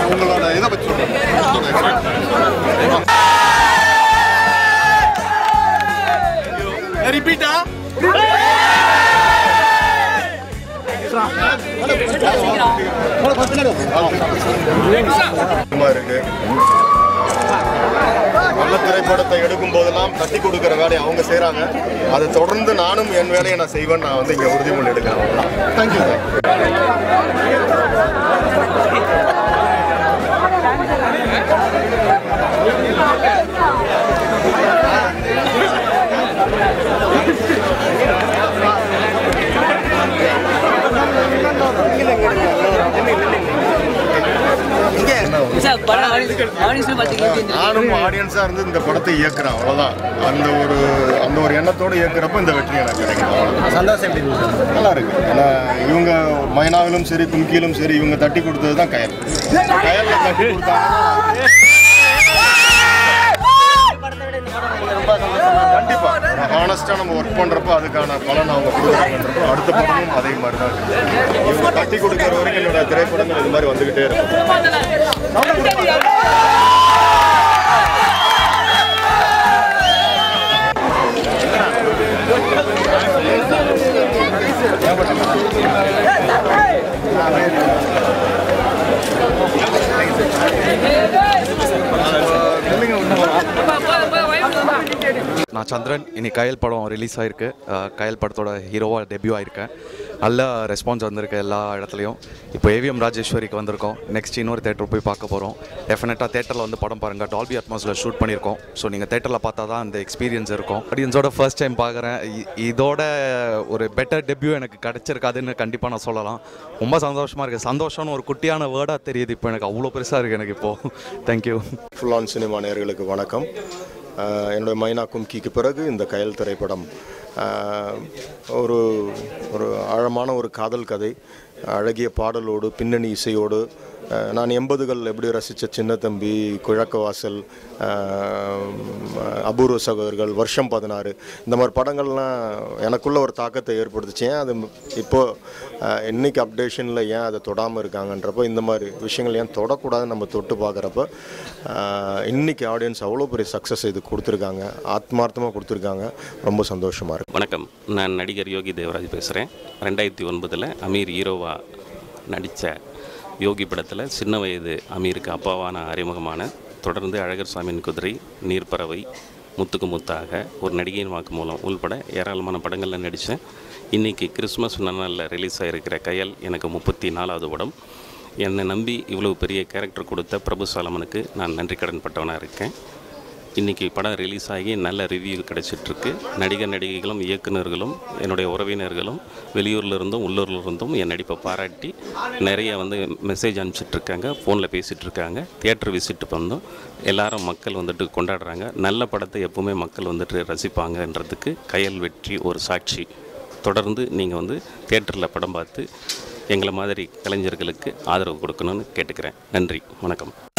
உங்களோட இதை பற்றி சொல்லுங்க ரிப்பீட்டா சும்மா இருக்கு நல்ல திரைப்படத்தை எடுக்கும் போதெல்லாம் தட்டி கொடுக்குற வேலையை அவங்க செய்கிறாங்க அதை தொடர்ந்து நானும் என் வேலையை நான் செய்வேன் நான் வந்து இங்கே உறுதிமொழி எடுக்கிறேன் தேங்க்யூ சார் படம் ஆடியன்ஸ் பார்த்தீங்கன்னா நானும் ஆடியன்ஸாக இருந்து இந்த படத்தை இயக்குறேன் அவ்வளோதான் அந்த ஒரு அந்த ஒரு எண்ணத்தோடு இயக்குறப்ப இந்த வெற்றி எனக்கு கிடைக்கும் அவ்வளவுதான். சந்தோஷம் எப்படி இருந்துச்சு நல்லா இருக்கு ஏன்னா இவங்க மைனாவிலும் சரி கும்கியிலும் சரி இவங்க தட்டி கொடுத்தது தான் கயல் கயல்ல தட்டி கொடுத்தாங்க கண்டிப்பா ஹானஸ்டா நம்ம ஒர்க் பண்றப்ப அதுக்கான பலன் அவங்க கொடுக்குறாங்கன்றப்போ அடுத்த படமும் அதே மாதிரி தான் இருக்கு இவங்க தட்டி கொடுக்குற வரைக்கும் என்னோட திரைப்படங்கள் இது மாதிரி வந்துகிட்டே இருக்கும் நான் சந்திரன் இன்னைக்கு கயல் படம் ரிலீஸ் ஆயிருக்கு அஹ் கயல் படத்தோட ஹீரோவாக டெபியூ ஆயிருக்கேன் நல்ல ரெஸ்பான்ஸ் வந்திருக்கு எல்லா இடத்துலையும் இப்போ ஏவிஎம் ராஜேஸ்வரிக்கு வந்திருக்கோம் நெக்ஸ்ட் இன்னொரு தேட்டர் போய் பார்க்க போகிறோம் டெஃபினட்டாக தேட்டரில் வந்து படம் பாருங்கள் டால்பி அட்மாஸில் ஷூட் பண்ணியிருக்கோம் ஸோ நீங்கள் தேட்டரில் பார்த்தா தான் அந்த எக்ஸ்பீரியன்ஸ் இருக்கும் ஆடியன்ஸோட ஃபர்ஸ்ட் டைம் பார்க்குறேன் இதோட ஒரு பெட்டர் டெபியூ எனக்கு கிடச்சிருக்காதுன்னு கண்டிப்பாக நான் சொல்லலாம் ரொம்ப சந்தோஷமாக இருக்குது சந்தோஷம்னு ஒரு குட்டியான வேர்டாக தெரியுது இப்போ எனக்கு அவ்வளோ பெருசாக இருக்குது எனக்கு இப்போது தேங்க்யூ ஃபுல் ஆன் சினிமா நேயர்களுக்கு வணக்கம் அஹ் என்னுடைய மைனா கும்கிக்கு பிறகு இந்த கயல் திரைப்படம் அஹ் ஒரு ஒரு ஆழமான ஒரு காதல் கதை அழகிய பாடலோடு பின்னணி இசையோடு அஹ் நான் எண்பதுகள் எப்படி ரசித்த சின்ன தம்பி கிழக்கவாசல் அஹ் அபூர்வ சகோதரர்கள் வருஷம் பதினாறு இந்த மாதிரி படங்கள்லாம் எனக்குள்ள ஒரு தாக்கத்தை ஏற்படுத்துச்சு ஏன் அது இப்போது அஹ் இன்னைக்கு அப்டேஷனில் ஏன் அதை தொடாமல் இருக்காங்கன்றப்போ இந்த மாதிரி விஷயங்கள் ஏன் தொடக்கூடாதுன்னு நம்ம தொட்டு பார்க்குறப்ப இன்னைக்கு ஆடியன்ஸ் அவ்வளோ பெரிய சக்ஸஸ் இது கொடுத்துருக்காங்க ஆத்மார்த்தமாக கொடுத்துருக்காங்க ரொம்ப சந்தோஷமாக இருக்கு வணக்கம் நான் நடிகர் யோகி தேவராஜ் பேசுகிறேன் ரெண்டாயிரத்தி ஒன்பதில் அமீர் ஹீரோவா நடித்த யோகி படத்தில் சின்ன வயது அமீருக்கு அப்பாவான அறிமுகமான தொடர்ந்து அழகர் சாமியின் குதிரை நீர்ப்பறவை முத்துக்கு முத்தாக ஒரு நடிகையின் வாக்கு மூலம் உள்பட ஏராளமான படங்களில் நடித்தேன் இன்றைக்கி கிறிஸ்மஸ் நன்னாளில் ரிலீஸ் ஆகிருக்கிற கயல் எனக்கு முப்பத்தி நாலாவது படம் என்னை நம்பி இவ்வளவு பெரிய கேரக்டர் கொடுத்த பிரபு சாலமனுக்கு நான் நன்றி கடன் பட்டவனாக இருக்கேன் இன்றைக்கி படம் ரிலீஸ் ஆகி நல்ல ரிவ்யூ கிடச்சிட்ருக்கு நடிகர் நடிகைகளும் இயக்குனர்களும் என்னுடைய உறவினர்களும் வெளியூர்ல இருந்தும் உள்ளூர்ல இருந்தும் என் நடிப்பை பாராட்டி நிறைய வந்து மெசேஜ் அனுப்பிச்சிட்ருக்காங்க ஃபோனில் பேசிகிட்டு இருக்காங்க தியேட்டர் விசிட் வந்தோம் எல்லாரும் மக்கள் வந்துட்டு கொண்டாடுறாங்க நல்ல படத்தை எப்பவுமே மக்கள் வந்துட்டு ரசிப்பாங்கன்றதுக்கு கயல் வெற்றி ஒரு சாட்சி தொடர்ந்து நீங்கள் வந்து தியேட்டரில் படம் பார்த்து எங்களை மாதிரி கலைஞர்களுக்கு ஆதரவு கொடுக்கணும்னு கேட்டுக்கிறேன் நன்றி வணக்கம்